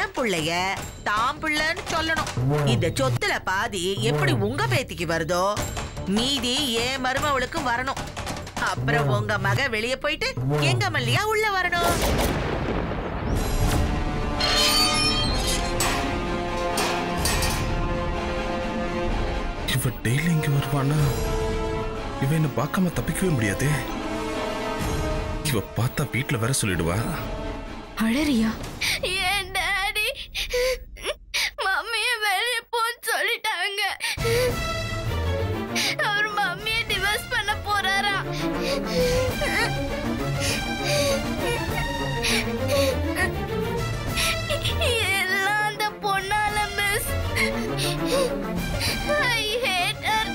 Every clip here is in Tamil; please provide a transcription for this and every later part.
என் புள்ளைய தாம் புள்ளன்னு சொல்லணும் இந்த சொத்துல பாதி எப்படி உங்க பேத்திக்கு வருதோ மீதி என் மருமவளுக்கு வரணும் அப்புறம் உங்க மக வெளிய போயிட்டு எங்க மல்லியா உள்ள வரணும் இவ டெய்லி இங்க வருவானா இவ என்ன பார்க்காம தப்பிக்கவே முடியாதே இவ பார்த்தா வீட்ல வர சொல்லிடுவா அழறியா என் டாடி மம்மிய வெளியே போன்னு சொல்லிட்டாங்க அவர் மம்மிய டிவோர்ஸ் பண்ண போறாராம் எல்லாம் அந்த பொண்ணால மிஸ் ஐ ஹேட் ஹர்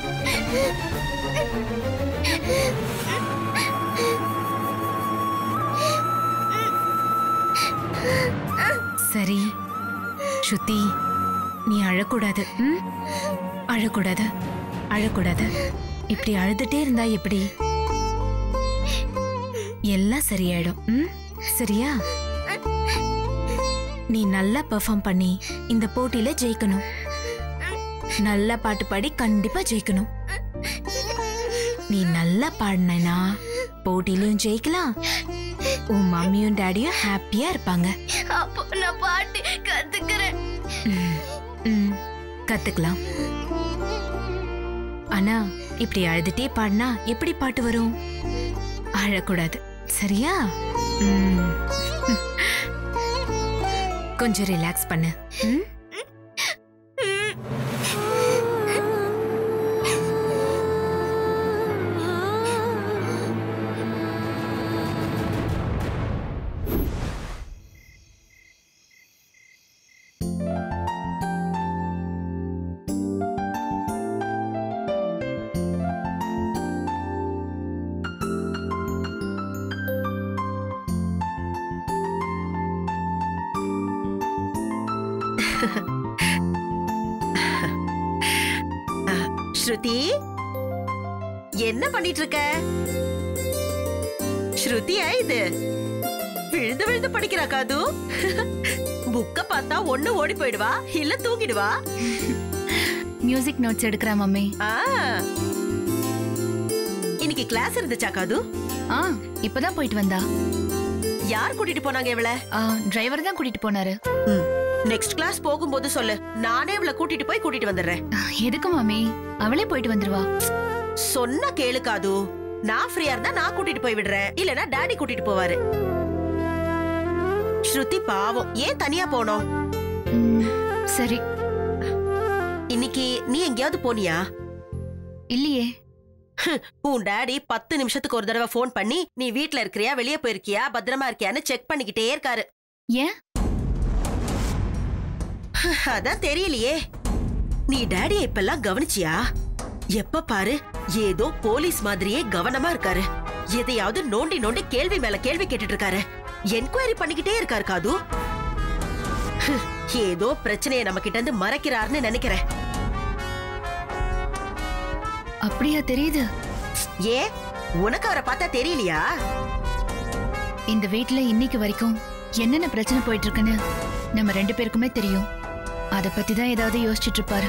சரி ஸ்ருதி நீ அழக்கூடாது ம்? அழக்கூடாது அழக்கூடாது இப்படி அழுதுட்டே இருந்தா எப்படி எல்லாம் சரியாயிடும் ம்? சரியா நீ நல்லா பெர்ஃபார்ம் பண்ணி இந்த போட்டியில ஜெயிக்கணும் நல்லா பாட்டு பாடி கண்டிப்பா ஜெயிக்கணும் நீ நல்லா பாடினா போட்டியிலயும் ஜெயிக்கலாம் உன் மம்மியும் டாடியும் ஹாப்பியா இருப்பாங்க அப்போ நான் பாட்டு கத்துக்கிறேன் ம், ம், கத்துக்கலாம் ஆனா இப்படி அழுதுட்டே பாடினா எப்படி பாட்டு வரும் அழக்கூடாது சரியா ம். கொஞ்சம் ரிலாக்ஸ் பண்ணு ம்? ஸ்ருதி என்ன பண்ணிட்டு இருக்க ஸ்ருதியா இது விழுந்து விழுந்து படிக்கிறா காது புக்க பார்த்தா ஒண்ணு ஓடி போயிடுவா இல்ல தூங்கிடுவா மியூசிக் நோட்ஸ் எடுக்கிறேன் மம்மி ஆ. இன்னைக்கு கிளாஸ் இருந்துச்சா காது ஆ இப்பதான் போயிட்டு வந்தா யார் கூட்டிட்டு போனாங்க இவள டிரைவர் தான் கூட்டிட்டு போனாரு நெக்ஸ்ட் கிளாஸ் போகும்போது சொல்லு நானே இவள கூட்டிட்டு போய் கூட்டிட்டு வந்துடுறேன் ஆ, எதுக்கு மாமி அவளே போயிட்டு வந்துருவா சொன்னா கேளு காது நான் ஃப்ரீயா இருந்தா நான் கூட்டிட்டு போய் விடுறேன் இல்லனா டாடி கூட்டிட்டு போவாரு ஸ்ருதி பாவம் ஏன் தனியா போனோம் ம், சரி இன்னைக்கு நீ எங்கேயாவது போனியா இல்லையே உன் டாடி பத்து நிமிஷத்துக்கு ஒரு தடவை ஃபோன் பண்ணி நீ வீட்ல இருக்கிறியா வெளியே போயிருக்கியா பத்திரமா இருக்கியான்னு செக் பண்ணிக்கிட்டே இருக்காரு ஏன் அதான் தெரியலையே நீ டாடிய இப்பெல்லாம் கவனிச்சியா எப்ப பாரு ஏதோ போலீஸ் மாதிரியே கவனமா இருக்காரு எதையாவது நோண்டி நோண்டி கேள்வி மேல கேள்வி கேட்டுட்டு இருக்காரு என்கொயரி பண்ணிக்கிட்டே இருக்காரு காது ஹ், ஏதோ பிரச்சனையை நம்ம கிட்ட இருந்து மறைக்கிறாருன்னு நினைக்கிறேன் அப்படியா தெரியுது ஏ உனக்கு அவரை பார்த்தா தெரியலையா இந்த வீட்ல இன்னைக்கு வரைக்கும் என்னென்ன பிரச்சனை போயிட்டு இருக்குன்னு நம்ம ரெண்டு பேருக்குமே தெரியும் அத பத்தி தான் ஏதாவது யோசிச்சுட்டு இருப்பாரு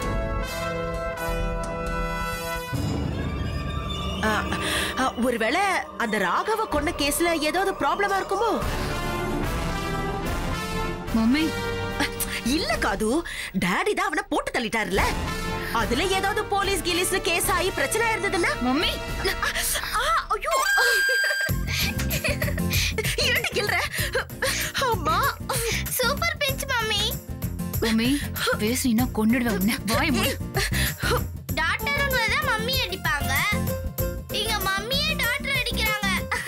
ஆ, ஆ, ஒருவேளை அந்த ராகவ கொன்ன கேஸ்ல ஏதாவது ப்ராப்ளமா இருக்குமோ மம்மி இல்ல காது டாடி தான் அவனை போட்டு தள்ளிட்டாருல அதுல ஏதாவது போலீஸ் கிலீஸ்ல கேஸ் ஆகி பிரச்சனை இருந்ததுன்னா மம்மி ஆ, ஐயோ ஏன்டி கிள்ற அம்மா சூப்பர் பிஞ்ச் மம்மி மம்மி பேசுனீன்னா கொன்னுடுவேன் உன்னை. வாய மூடு. டாக்டருங்க தான் மம்மி அடிப்பாங்க இங்க மம்மியே டாக்டர் அடிக்கிறாங்க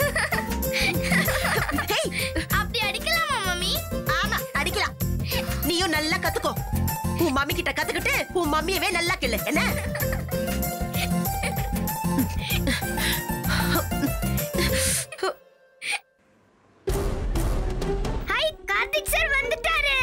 ஹேய், அப்படி அடிக்கலாமா மம்மி ஆமா அடிக்கலாம் நீயும் நல்லா கத்துக்கோ உன் மம்மி கிட்ட கத்துக்கிட்டு உன் மம்மியவே நல்லா கிள்ளு என்ன ஹாய் கார்த்திக் சார் வந்துட்டாரு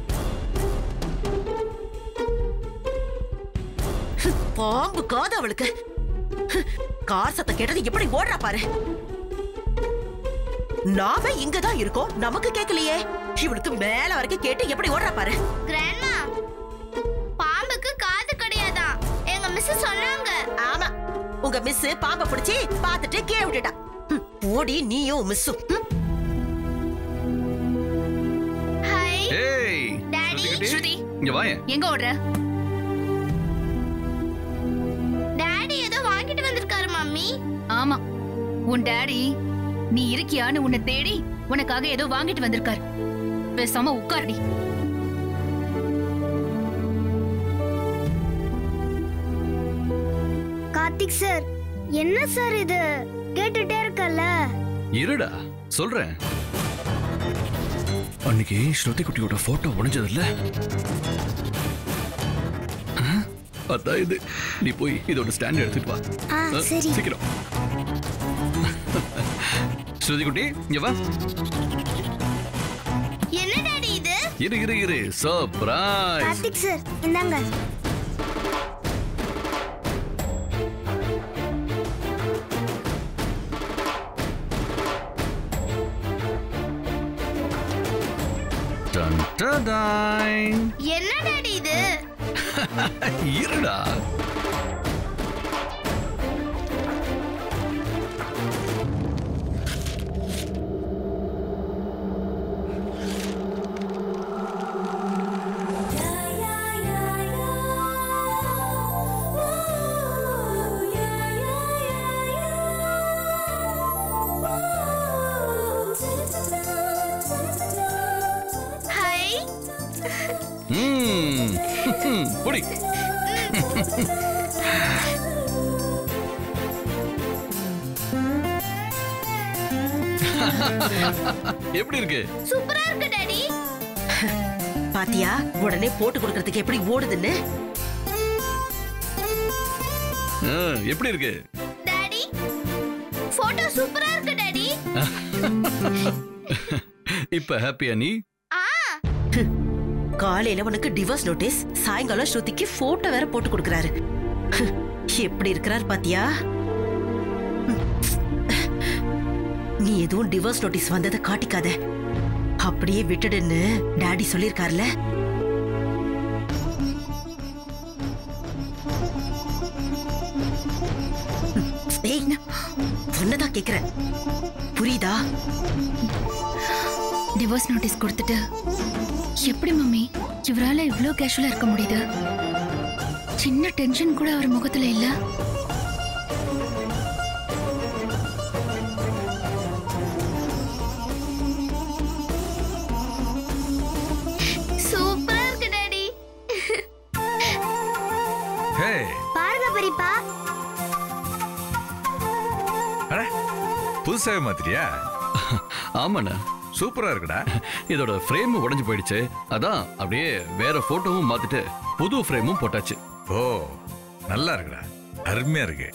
பாம்பு காது அவளுக்கு கார் சத்தம் கேட்டது எப்படி ஓடுறா பாரு நாம இங்கதான் இருக்கோம் நமக்கு கேட்கலையே இவளுக்கு மேல வரைக்கும் கேட்டு எப்படி ஓடுறா பாரு கிராண்ட்மா பாம்புக்கு காது கிடையாதான் எங்க மிஸ் சொன்னாங்க ஆமா உங்க மிஸ் பாம்பை பிடிச்சி பார்த்துட்டு கீழே விட்டுட்டா ம், ஓடி நீயும் மிஸ்ஸும் ம். ஹாய் ஏய் டாடி ஸ்ருதி இங்க வாயேன் எங்க ஓடுற டாடி ஏதோ வாங்கிட்டு வந்திருக்காரு மம்மி ஆமா உன் டாடி நீ இருக்கியான்னு உன்னை தேடி உனக்காக ஏதோ வாங்கிட்டு வந்திருக்காரு பேசாம உட்காருடி கார்த்திக் சார் என்ன சார் இது கேட்டுட்டே இருக்கல்ல இருடா சொல்றேன் அன்னைக்கு ஸ்ருதி குட்டியோட போட்டோ உடைஞ்சதில்ல ஆ, அதான் இது நீ போய் இதோட ஸ்டாண்ட் எடுத்துட்டு வா ஆ ஆ, சரி சீக்கிரம் ஸ்ருதி குட்டி இங்க வா என்ன டாடி இது இரு இரு இரு சர்ப்ரைஸ் கார்த்திக் சார் இந்தாங்க டன் டடாய். என்ன டாடி இது இருடா ஹாய் ம் புடி எப்படி இருக்கு சூப்பரா இருக்கு டாடி பாத்தியா உடனே போட்டு கொடுக்கறதுக்கு எப்படி ஓடுதுன்னு ஆ, எப்படி இருக்கு டாடி போட்டோ சூப்பரா இருக்கு டாடி இப்ப ஹாப்பியா நீ ஆ காலையில உனக்கு டிவோர்ஸ் நோட்டீஸ் சாயங்காலம் ஸ்ருதிக்கு போட்டோ வேற போட்டு கொடுக்கறாரு எப்படி இருக்கிறார் பாத்தியா நீ எதுவும் டிவோர்ஸ் நோட்டீஸ் வந்ததை காட்டிக்காத அப்படியே விட்டுடுன்னு டாடி சொல்லிருக்கார்ல ஏய் உன்னதான் கேக்குறேன் புரியுதா டிவோர்ஸ் நோட்டீஸ் கொடுத்துட்டு எப்படி மம்மி இவரால இவ்ளோ கேஷுவலா இருக்க முடியுது சின்ன டென்ஷன் கூட அவர் முகத்துல இல்ல சூப்பரா இருக்கு டாடி ஹே பாருங்க பெரியப்பா அட புதுசாவே மாத்திரியா ஆமாண்ணா சூப்பரா இருக்குடா இதோட ஃப்ரேம் உடைஞ்சு போயிடுச்சு அதான் அப்படியே வேற போட்டோவும் மாத்திட்டு புது ஃப்ரேமும் போட்டாச்சு ஓ நல்லா இருக்குடா அருமையா இருக்கு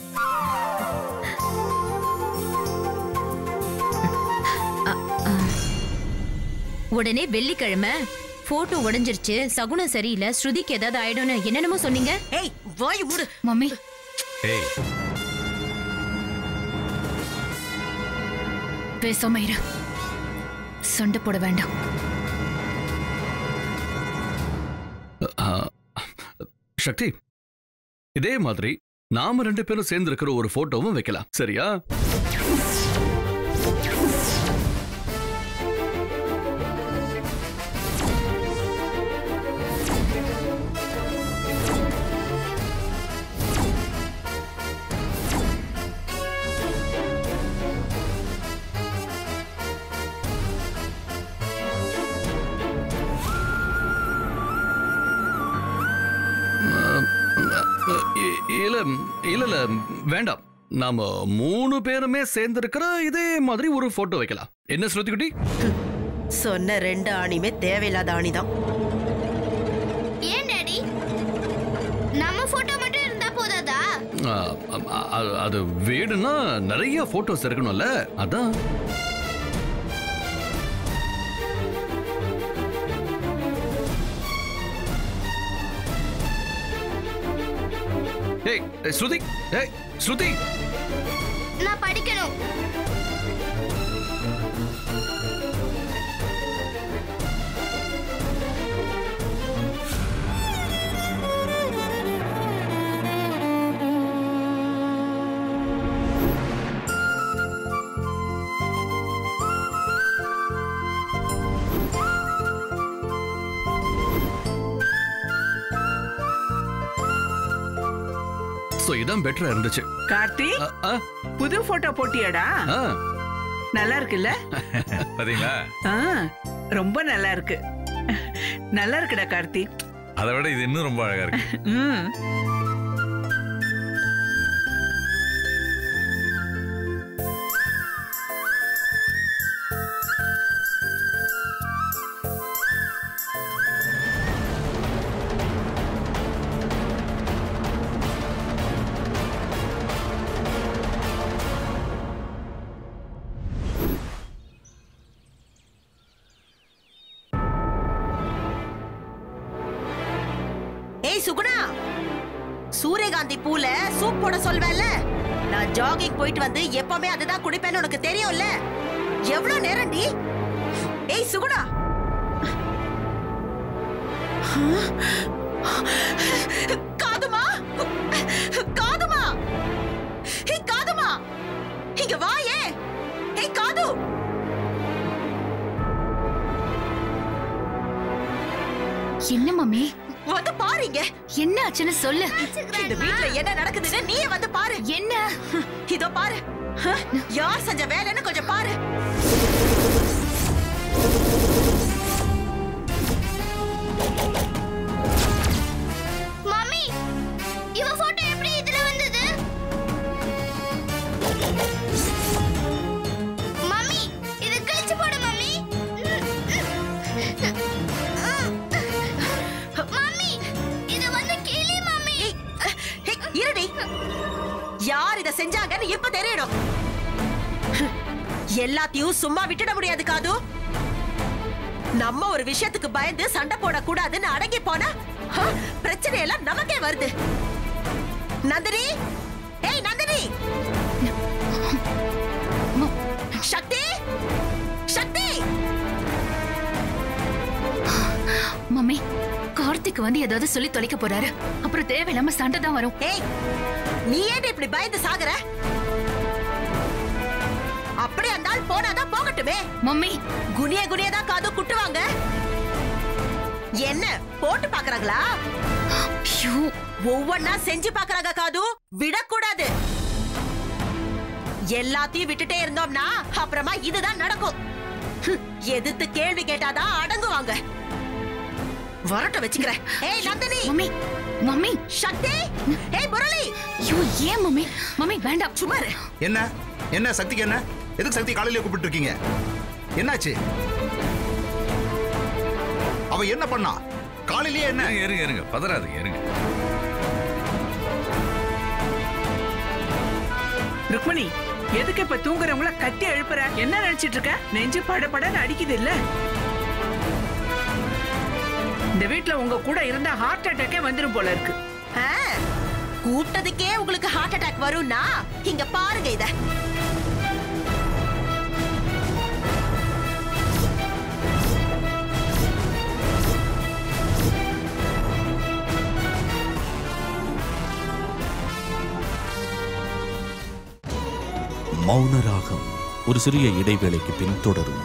உடனே வெள்ளிக்கிழமை போட்டோ உடைஞ்சிருச்சு சகுனம் சரியில்லை ஸ்ருதிக்கு ஏதாவது ஆயிடும்னு என்னென்னமோ சொன்னீங்க ஏய் வாய் மூடு மம்மி ஏய் பேசாம இரு சண்டை போட வேண்டாம் ஆ, சக்தி இதே மாதிரி நாம ரெண்டு பேரும் சேர்ந்து இருக்கிற ஒரு போட்டோவும் வைக்கலாம் சரியா இ- இல்ல இல்ல இல்ல வேண்டாம் நாம மூணு பேருமே சேர்ந்து இருக்கிற இதே மாதிரி ஒரு போட்டோ வைக்கலாம் என்ன ஸ்ருதி குட்டி சொன்ன ரெண்டு ஆணியுமே தேவையில்லாத ஆணிதான் ஏன் டாடி நம்ம போட்டோ மட்டும் இருந்தா போதாதா ஆ, அ- அ- அது வீடுனா நிறைய போட்டோஸ் இருக்கணும்ல அதான் ஏய் ஏய், ஸ்ருதி ஏய் ஸ்ருதி நான் படிக்கணும் சோ இதான் பெட்டரா இருந்துச்சு கார்த்தி அ, அ, புது போட்டோ போட்டியாடா ஆ, நல்லா இருக்குல்ல பாத்தீங்களா ஆ, ரொம்ப நல்லா இருக்கு நல்லா இருக்குடா கார்த்தி அதை விட இது இன்னும் ரொம்ப அழகா இருக்கு ம் ஏய் சுகுணா சூரியகாந்தி பூல சூப் போட சொல்வேன்ல நான் ஜாகிங் போயிட்டு வந்து எப்பவுமே அதுதான் குடிப்பேன்னு உனக்கு தெரியும்ல எவ்வளவு நேரம் நீ ஏய் சுகுணா காதுமா காதுமா ஏய் காதுமா இங்க வா ஏன் ஏய் காது என்ன மம்மி வந்து பாருங்க என்ன ஆச்சுன்னு சொல்லு இந்த வீட்ல என்ன நடக்குதுன்னு நீயே வந்து பாரு என்ன இதோ பாரு ஹ? யார் செஞ்ச வேலைன்னு கொஞ்சம் பாரு மம்மி இவ போட்டோ எப்படி இதுல வந்தது மம்மி இது கிழிச்சு போடு மம்மி மம்மி இது வந்து கிளி மம்மி ஹே, இருடி யார் இத செஞ்சாங்கன்னு இப்ப தெரியணும் ஹ், எல்லாத்தையும் சும்மா விட்டுட முடியாது காது நம்ம ஒரு விஷயத்துக்கு பயந்து சண்டை போடக்கூடாதுன்னு அடங்கி போனா ஹ, பிரச்சனை எல்லாம் நமக்கே வருது நந்தினி ஏய் நந்தினி சக்தி சக்தி மம்மி கார்த்திக் வந்து ஏதாவது சொல்லி தொலைக்க போறாரு அப்புறம் தேவையில்லாம சண்டை தான் வரும் ஏய் நீ ஏன் இப்படி பயந்து சாகுற அப்படி அந்த ஆள் போனாதான் போகட்டுமே மம்மி குனிய குனியதான் காது குட்டுவாங்க என்ன போட்டு பாக்குறாங்களா ஐயோ ஒவ்வொன்னா செஞ்சு பாக்குறாங்க காது விடக்கூடாது எல்லாத்தையும் விட்டுட்டே இருந்தோம்னா அப்புறமா இதுதான் நடக்கும் ஹம், எதிர்த்து கேள்வி கேட்டாதான் அடங்குவாங்க வரட்ட வச்சுக்கிறேன் ஏய் நந்தினி மம்மி மம்மி சக்தி ஏய் முரளி ஐயோ ஏன் மம்மி மம்மி வேண்டாம் சும்மா இரு. என்ன என்ன சக்திக்கு என்ன எதுக்கு சக்தி காலையில கூப்பிட்டு இருக்கீங்க என்னாச்சு அவ என்ன பண்ணா காலையிலேயே என்ன இருங்க இருங்க இருங்க பதறாதீங்க இருங்க ருக்மணி எதுக்கு இப்ப தூங்குறவங்கள கட்டி எழுப்புற என்ன நினைச்சிட்டு இருக்க நெஞ்சு படபடன்னு அடிக்குது இல்ல இந்த வீட்ல உங்க கூட இருந்தா ஹார்ட் அட்டாக்கே வந்துரும் போல இருக்கு ஆ, கூப்பிட்டதுக்கே உங்களுக்கு ஹார்ட் அட்டாக் வரும்னா இங்க பாருங்க இத மௌனராகம் ஒரு சிறிய இடைவேளைக்கு பின் தொடரும்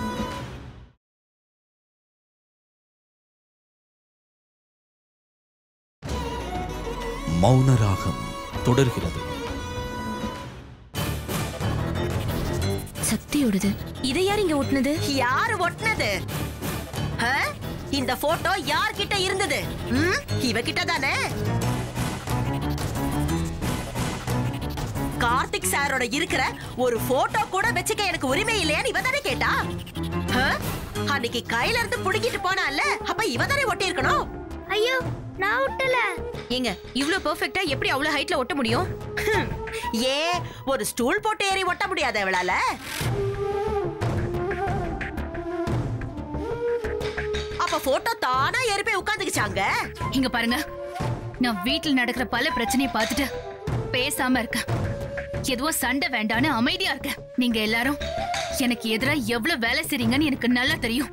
மௌனராகம் தொடர்கிறது சக்தியோடது இதை யார் இங்க ஒட்டுனது யாரு ஒட்டினது ஆ? இந்த போட்டோ யார்கிட்ட இருந்தது ம்? இவகிட்ட தானே கார்த்திக் சாரோட இருக்கிற ஒரு போட்டோ கூட வச்சுக்க எனக்கு உரிமை இல்லையான்னு இவ தானே கேட்டா ஆ? அன்னைக்கு கையில இருந்து புடுங்கிட்டு போனால அப்ப இவ தானே ஒட்டி இருக்கணும் ஐயோ நான் விட்டல ஏங்க இவ்ளோ பெர்ஃபெக்ட்டா எப்படி அவ்வளவு ஹைட்ல ஒட்ட முடியும் ஏன் ஒரு ஸ்டூல் போட்டு ஏறி ஒட்ட முடியாத இவளால அப்ப போட்டோ தானா ஏறி போய் உட்காந்துக்கிச்சாங்க இங்க பாருங்க நான் வீட்ல நடக்கிற பல பிரச்சனையை பார்த்துட்டு பேசாம இருக்கேன் எதுவும் சண்டை வேண்டான்னு அமைதியா இருக்கேன் நீங்க எல்லாரும் எனக்கு எதிரா எவ்வளவு வேலை செய்றீங்கன்னு எனக்கு நல்லா தெரியும்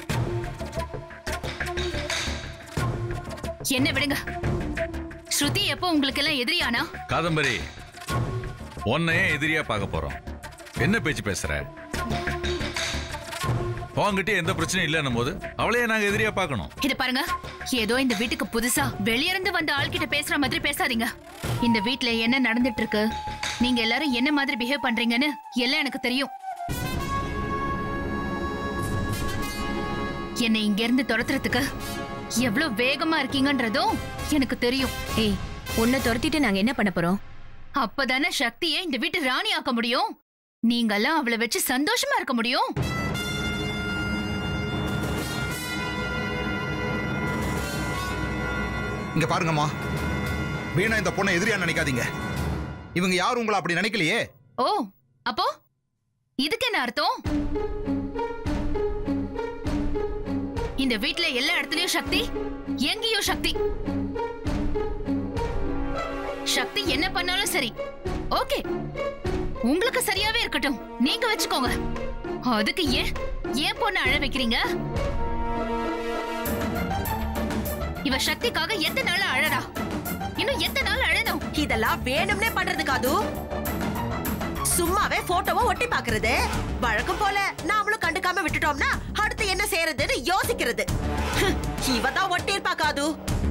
என்ன விடுங்க ஸ்ருதி எப்போ உங்களுக்கு எல்லாம் எதிரியானா காதம்பரி உன்னையே எதிரியா பார்க்க போறோம் என்ன பேச்சு பேசுற உன்கிட்ட எந்த பிரச்சனையும் இல்லைன்னும் போது அவளையே நாங்க எதிரியா பார்க்கணும் இத பாருங்க ஏதோ இந்த வீட்டுக்கு புதுசா வெளியிருந்து வந்த ஆள்கிட்ட பேசுற மாதிரி பேசாதீங்க இந்த வீட்ல என்ன நடந்துட்டு இருக்கு நீங்க எல்லாரும் என்ன மாதிரி பிஹேவ் பண்றீங்கன்னு எல்லாம் எனக்கு தெரியும் என்னை இங்க இருந்து துரத்துறதுக்கு எவ்வளவு வேகமா இருக்கீங்கன்றதும் எனக்கு தெரியும் ஏய் உன்னை துரத்திட்டு நாங்க என்ன பண்ண போறோம் அப்பதானே சக்தியை இந்த வீட்டு ராணி ஆக்க முடியும் நீங்கெல்லாம் அவளை வச்சு சந்தோஷமா இருக்க முடியும் இங்க பாருங்கம்மா வீணா இந்த பொண்ணை எதிரியா நினைக்காதீங்க இவங்க யாரும் உங்களை அப்படி நினைக்கலையே ஓ அப்போ இதுக்கு என்ன அர்த்தம் இந்த வீட்ல எல்லா இடத்துலயும் சக்தி எங்கேயும் சக்தி சக்தி என்ன பண்ணாலும் சரி ஓகே உங்களுக்கு சரியாவே இருக்கட்டும் நீங்க வச்சுக்கோங்க அதுக்கு ஏன் ஏன் பொண்ணு அழ வைக்கிறீங்க இவ சக்திக்காக எத்தனை நாள் அழறா இன்னும் எத்தனை நாள் அழணும் இதெல்லாம் வேணும்னே பண்றதுக்கு அது சும்மாவே போட்டோவை ஒட்டி பாக்குறது வழக்கம் போல நாமளும் கண்டுக்காம விட்டுட்டோம்னா அடுத்து என்ன செய்யறதுன்னு யோசிக்கிறது ஹம், இவ தான் ஒட்டி இருப்பா காது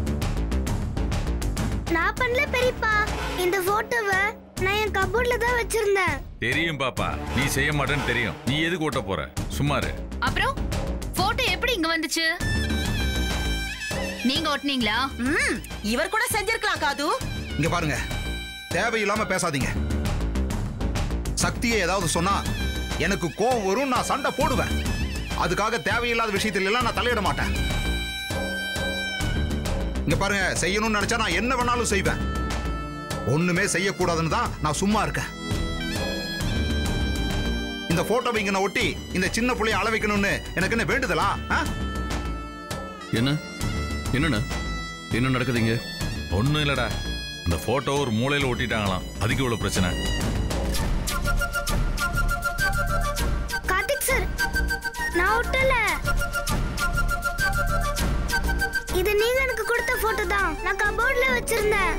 நான் பண்ணல பெரியப்பா இந்த போட்டோவை நான் என் கபோர்ட்ல தான் வச்சிருந்தேன் தெரியும் பாப்பா நீ செய்ய மாட்டேன்னு தெரியும் நீ எதுக்கு ஓட்ட போற சும்மாரு அப்புறம் போட்டோ எப்படி இங்க வந்துச்சு நீங்க ஒட்டுனீங்களா ம் இவர் கூட செஞ்சிருக்கலாம் காது இங்க பாருங்க தேவையில்லாம பேசாதீங்க சக்தியை ஏதாவது சொன்னா எனக்கு கோவம் வரும் நான் சண்டை போடுவேன் அதுக்காக தேவையில்லாத விஷயத்துல எல்லாம் நான் தலையிட மாட்டேன் இங்க பாருங்க செய்யணும்னு நினைச்சா நான் என்ன வேணாலும் செய்வேன் ஒண்ணுமே செய்யக்கூடாதுன்னு தான் நான் சும்மா இருக்கேன் இந்த போட்டோவை இங்க நான் ஒட்டி இந்த சின்ன புள்ளைய அள வைக்கணும்னு எனக்கு என்ன வேண்டுதலா ஆ? என்ன என்னண்ணா என்ன நடக்குதுங்க ஒண்ணும் இல்லடா இந்த போட்டோ ஒரு மூலையில ஒட்டிட்டாங்களாம் அதுக்கு இவ்வளவு பிரச்சனை கார்த்திக் சார் நான் ஒட்டல இது நீங்க எனக்கு கொடுத்த போட்டோ தான் நான் கபோர்ட்ல வச்சிருந்தேன்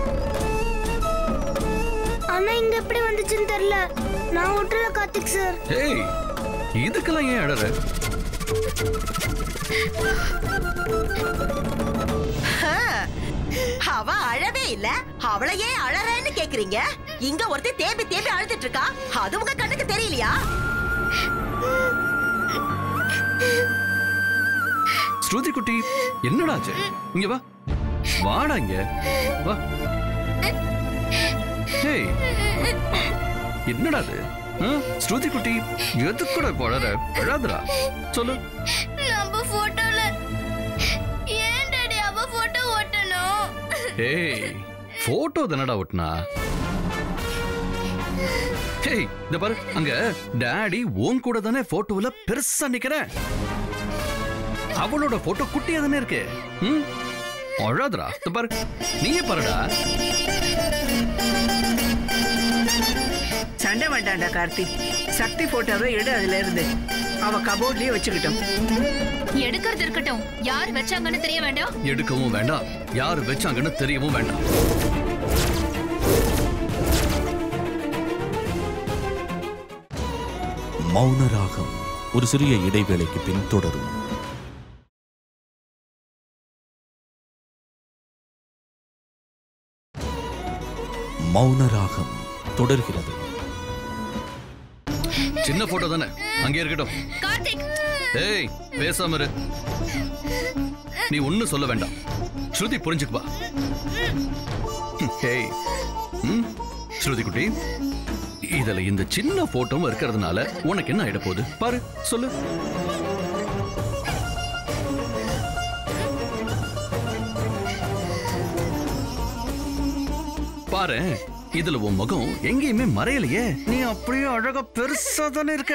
ஆனா இங்க எப்படி வந்துச்சுன்னு தெரியல நான் ஒட்டல கார்த்திக் சார் ஏய் இதுக்கெல்லாம் ஏன் அழற ஆ, அவ அழவே இல்ல அவளையே அழறேன்னு கேக்குறீங்க இங்க ஒருத்தி தேம்பி தேம்பி அழுதுட்டு இருக்கா அது உங்க கண்ணுக்கு தெரியலையா ஸ்ருதி குட்டி என்னடா ஆச்சு இங்க வா வாடா இங்க வா ஏய் என்னடா இது ஆ? ஸ்ருதி குட்டி எதுக்குடா இப்போ அழற அழாதடா சொல்லு நம்ம போட்டோல ஏன் டாடி அவ போட்டோ ஒட்டணும் ஏய் போட்டோ தானடா ஒட்டினா ஏய் இந்த பாரு அங்க டாடி உன் கூட தானே போட்டோல பெருசா நிக்கிறேன் அவளோட போட்டோ குட்டியா தானே இருக்கு ம் அழாதடா இந்த பாரு நீயே பாருடா சண்டை வேண்டாம்டா கார்த்திக் சக்தி போட்டோவை எடு அதுல இருந்து அவ கபோர்ட்லயே வச்சுக்கிட்டோம் எடுக்கிறது இருக்கட்டும் யார் வச்சாங்கன்னு தெரிய வேண்டாம் எடுக்கவும் வேண்டாம் யார் வச்சாங்கன்னு தெரியவும் வேண்டாம் மௌன ராகம் ஒரு சிறிய இடைவேளைக்கு பின் தொடரும் மௌன ராகம் தொடர்கிறது சின்ன போட்டோ தானே அங்கே இருக்கட்டும் கார்த்திக் ஏய் பேசாம இரு நீ ஒண்ணும் சொல்ல வேண்டாம் ஸ்ருதி புரிஞ்சுக்குவா ஏய் ம் ஸ்ருதி குட்டி இதுல இந்த சின்ன போட்டோவும் இருக்கிறதுனால உனக்கு என்ன ஆயிட போகுது பாரு சொல்லு பாரு இதுல உன் முகம் எங்கேயுமே மறையலையே நீ அப்படியே அழகா பெருசா தானே இருக்க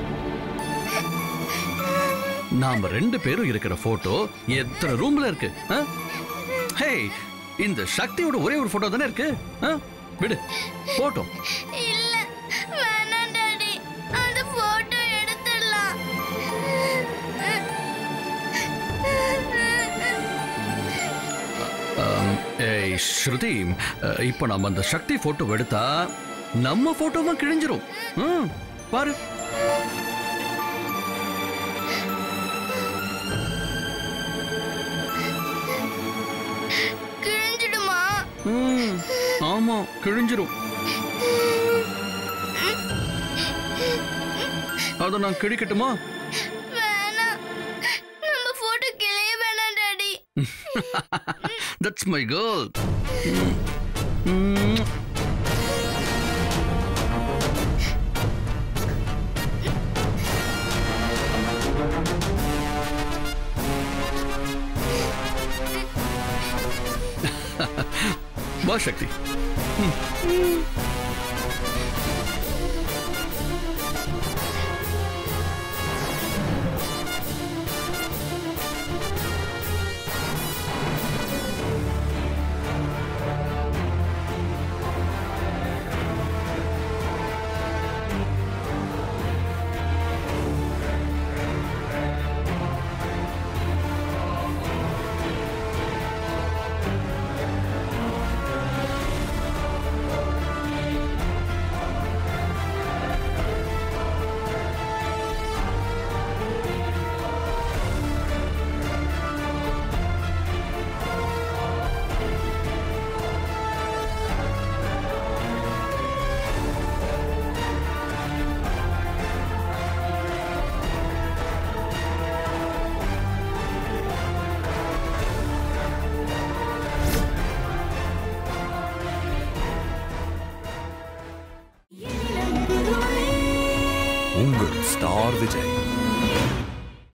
நாம ரெண்டு பேரும் இருக்கிற போட்டோ எத்தனை ரூம்ல இருக்கு ஆ? ஹே இந்த சக்தியோட ஒரே ஒரு போட்டோ தானே இருக்கு ஆ? விடு போட்டோ இல்ல வேணாம் டாடி அந்த போட்டோ எடுத்துடலாம் ஆம், ஏய் ஸ்ருதி அஹ், இப்ப நம்ம அந்த சக்தி போட்டோ எடுத்தா நம்ம போட்டோவும் கிழிஞ்சிரும் ம், பாரு கிழிஞ்சிடுமா ம், ஆமா கிழிஞ்சிரும் அதை நான் கிழிக்கட்டுமா வேணாம் நம்ம போட்டோ கிளைய வேணாம் டாடி தட்ஸ் மை கேர்ள் வா சக்தி உங்கள் ஸ்டார் விஜய்